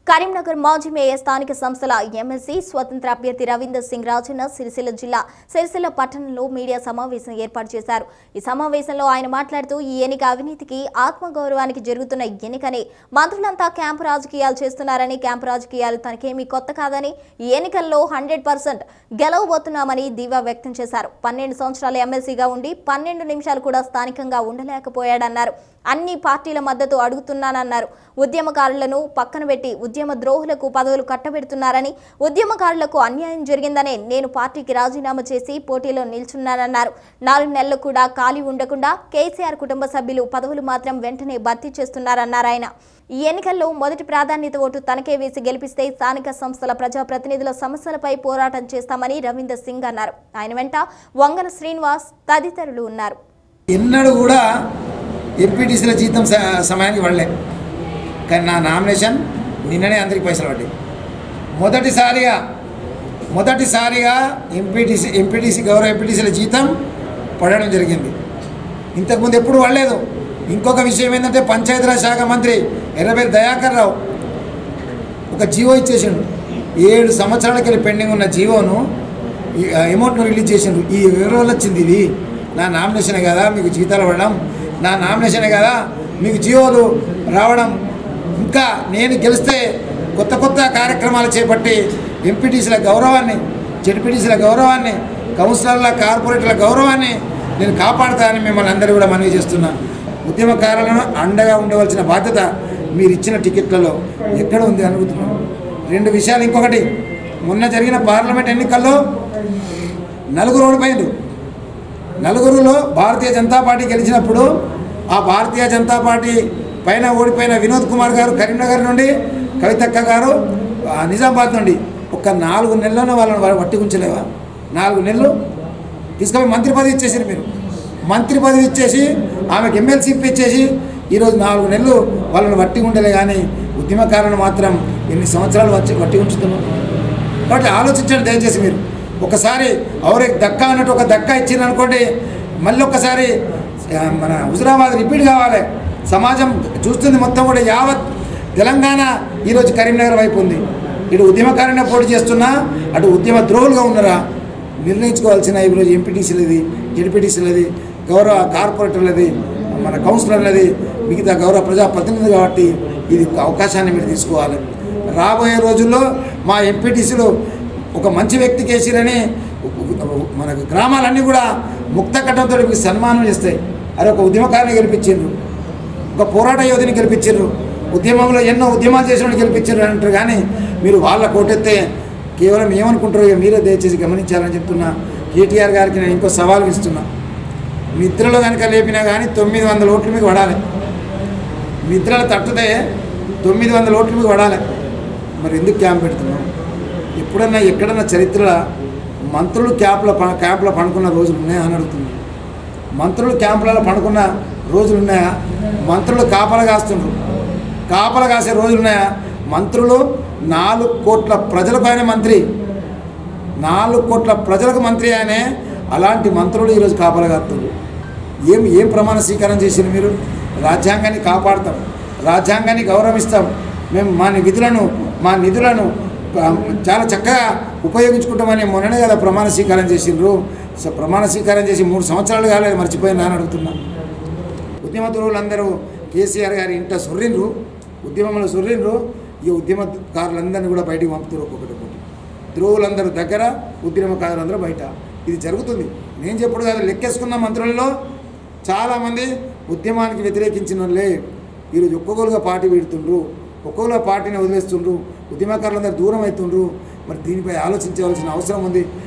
కరీంనగర్ మాజీ మేయర్ స్థానిక సంస్థల ఎమ్మెల్సీ స్వతంత్ర అభ్యర్థి రవీందర్ సింగ్ రాజన్న సిరిసిల్ల జిల్లా సిరిసిల్ల పట్టణంలో మీడియా సమావేశం ఏర్పాటు చేశారు ఈ సమావేశంలో ఆయన మాట్లాడుతూ ఈ ఎన్నిక అవినీతికి ఆత్మగౌరవానికి జరుగుతున్న ఎన్నికని మంత్రులంతా క్యాంపు రాజకీయాలు చేస్తున్నారని క్యాంపు రాజకీయాలు తనకేమీ కొత్త కాదని ఈ ఎన్నికల్లో హండ్రెడ్ పర్సెంట్ గెలవబోతున్నామని ధీవా వ్యక్తం చేశారు పన్నెండు సంవత్సరాల ఎమ్మెల్సీగా ఉండి పన్నెండు నిమిషాలు కూడా స్థానికంగా ఉండలేకపోయాడన్నారు అన్ని పార్టీల మద్దతు అడుగుతున్నానన్నారు ఉద్యమకారులను పక్కన పెట్టి ఉద్యమ ద్రోహులకు పదవులు కట్టబెడుతున్నారని ఉద్యమకారులకు అన్యాయం జరిగిందనే నేను పార్టీకి రాజీనామా చేసి పోటీలో నిల్చున్నానన్నారు నాలుగు నెలలు కూడా ఖాళీ ఉండకుండా కేసీఆర్ కుటుంబ సభ్యులు పదవులు మాత్రం వెంటనే భర్తీ చేస్తున్నారన్నారు ఆయన ఈ ఎన్నికల్లో మొదటి ప్రాధాన్యత ఓటు తనకే వేసి గెలిపిస్తే స్థానిక సంస్థల ప్రజాప్రతినిధుల సమస్యలపై పోరాటం చేస్తామని రవీందర్ సింగ్ అన్నారు ఆయన వెంట వంగన శ్రీనివాస్ తదితరులు ఉన్నారు ఎన్నడూ కూడా ఎంపీటీసీల జీతం స- సమయానికి పడలే కానీ నా నామినేషన్ నిన్ననే అందరికి పైసలు పడ్డాయి మొదటిసారిగా మొదటిసారిగా ఎంపీటీసీ ఎంపీటీసీ గౌరవ ఎంపీటీసీల జీతం పడడం జరిగింది ఇంతకుముందు ఎప్పుడు పడలేదు ఇంకొక విషయం ఏంటంటే పంచాయతీరాజ్ శాఖ మంత్రి ఎర్రబెల్లి దయాకర్ రావు ఒక జీవో ఇచ్చేసిండు ఏడు సంవత్సరాలకి వెళ్ళి పెండింగ్ ఉన్న జీవోను ఈ అమౌంట్ను రిలీజ్ చేసిండు ఈ వివరాలు వచ్చింది ఇది నా నామినేషనే కదా మీకు జీతాలు పడడం నా నామినేషనే కదా మీకు జీవోలు రావడం ఇంకా నేను గెలిస్తే కొత్త కొత్త కార్యక్రమాలు చేపట్టి ఎంపీటీసీల గౌరవాన్ని జడ్పీటీసీల గౌరవాన్ని కౌన్సిలర్ల కార్పొరేటర్ల గౌరవాన్ని నేను కాపాడుతానని మిమ్మల్ని అందరూ కూడా మనవి చేస్తున్నా ఉద్యమకారులను అండగా ఉండవలసిన బాధ్యత మీరు ఇచ్చిన టికెట్లలో ఎక్కడ ఉంది అనుకుంటున్నాం రెండు విషయాలు ఇంకొకటి మొన్న జరిగిన పార్లమెంట్ ఎన్నికల్లో నలుగురు ఓడిపోయిండ్రు నలుగురులో భారతీయ జనతా పార్టీ గెలిచినప్పుడు ఆ భారతీయ జనతా పార్టీ పైన ఓడిపోయిన వినోద్ కుమార్ గారు కరీంనగర్ నుండి కవితక్క గారు ఆ, నిజామాబాద్ నుండి ఒక నాలుగు నెలల్లోనే వాళ్ళని వాళ్ళు పట్టి ఉంచలేవా నాలుగు నెలలు తీసుకొని మంత్రి పదవి ఇచ్చేసారు మీరు మంత్రి పదవి ఇచ్చేసి ఆమెకు ఎమ్మెల్సీ ఇచ్చేసి ఈరోజు నాలుగు నెలలు వాళ్ళని వట్టి ఉండలే కానీ ఉద్యమకారులను మాత్రం ఎన్ని సంవత్సరాలు వచ్చి వట్టి ఉంచుతున్నాం కాబట్టి ఆలోచించండి దయచేసి మీరు ఒకసారి ఎవరికి దక్క అన్నట్టు ఒక దక్క ఇచ్చింది అనుకోండి మళ్ళీ ఒకసారి ఆ, మన హుజరాబాద్ రిపీట్ కావాలి సమాజం చూస్తుంది మొత్తం కూడా యావత్ తెలంగాణ ఈరోజు కరీంనగర్ వైపు ఉంది ఇటు ఉద్యమకారునే పోటీ చేస్తున్నా అటు ఉద్యమ ద్రోహులుగా ఉన్నారా నిర్ణయించుకోవాల్సిన ఈరోజు ఎంపీటీసీలది జడ్పీటీసీలది గౌరవ కార్పొరేటర్లది మన కౌన్సిలర్లది మిగతా గౌరవ ప్రజాప్రతినిధి కాబట్టి ఇది ఒక అవకాశాన్ని మీరు తీసుకోవాలి రాబోయే రోజుల్లో మా ఎంపీటీసీలు ఒక మంచి వ్యక్తికి వేసిరని మన గ్రామాలన్నీ కూడా ముక్త కట్టంతో మీకు సన్మానం చేస్తాయి అది ఒక ఉద్యమకారుని గెలిపించిండ్రు ఒక పోరాట యోధిని గెలిపించారు ఉద్యమంలో ఎన్నో ఉద్యమాలు చేసిన వాడిని గెలిపించారు అని అంటారు కానీ మీరు వాళ్ళ కోటెత్తే కేవలం ఏమనుకుంటారో ఇక మీరే దయచేసి గమనించాలని చెప్తున్నా కేటీఆర్ గారికి నేను ఇంకో సవాల్ ఇస్తున్నా నిద్రలో కనుక లేపినా కానీ తొమ్మిది వందల ఓట్లు మీకు పడాలి నిద్రలు తట్టుతే తొమ్మిది వందల ఓట్లు మీకు పడాలి మరి ఎందుకు క్యాంప్ పెడుతున్నాం ఎప్పుడన్నా ఎక్కడన్నా చరిత్రలో మంత్రులు క్యాంపుల ప- క్యాంపులో పడుకున్న రోజులు ఉన్నాయా అని అడుగుతున్నాం మంత్రులు క్యాంపులలో పడుకున్న రోజులు ఉన్నాయా మంత్రులు కాపలా కాస్తుండ్రు కాపలా కాసే రోజులు ఉన్నాయా మంత్రులు నాలుగు కోట్ల ప్రజలకు ఆయన మంత్రి నాలుగు కోట్ల ప్రజలకు మంత్రి ఆయనే అలాంటి మంత్రులు ఈరోజు కాపలా కాస్తున్నారు ఏం ఏం ప్రమాణ స్వీకారం చేసిండ్రు మీరు రాజ్యాంగాన్ని కాపాడుతాం రాజ్యాంగాన్ని గౌరవిస్తాం మేము మా విధులను మా నిధులను ఆ, చాలా చక్కగా ఉపయోగించుకుంటామని మొన్ననే కదా ప్రమాణ స్వీకారం చేసిండ్రు సో ప్రమాణ స్వీకారం చేసి మూడు సంవత్సరాలు కాలేదు మర్చిపోయిందా అని అడుగుతున్నా ఉద్యమ తురువులందరూ కేసీఆర్ గారి ఇంట సొర్రిండ్రు ఉద్యమంలో సొర్రిండ్రు ఈ ఉద్యమకారులందరినీ కూడా బయటికి పంపుతారు ఒక్కొక్కటి ఒక్కొక్కటి ధ్రువులందరూ దగ్గర ఉద్యమకారులందరూ బయట ఇది జరుగుతుంది నేను చెప్పుడు కాదు లెక్కేసుకున్న మంత్రులలో చాలామంది ఉద్యమానికి వ్యతిరేకించిన వాళ్ళే ఈరోజు ఒక్కొక్కరుగా పార్టీ పెడుతుండ్రు ఒక్కొక్కరు పార్టీని వదిలేస్తుండ్రు ఉద్యమకారులందరూ దూరం అవుతుండ్రు మరి దీనిపై ఆలోచించవలసిన అవసరం ఉంది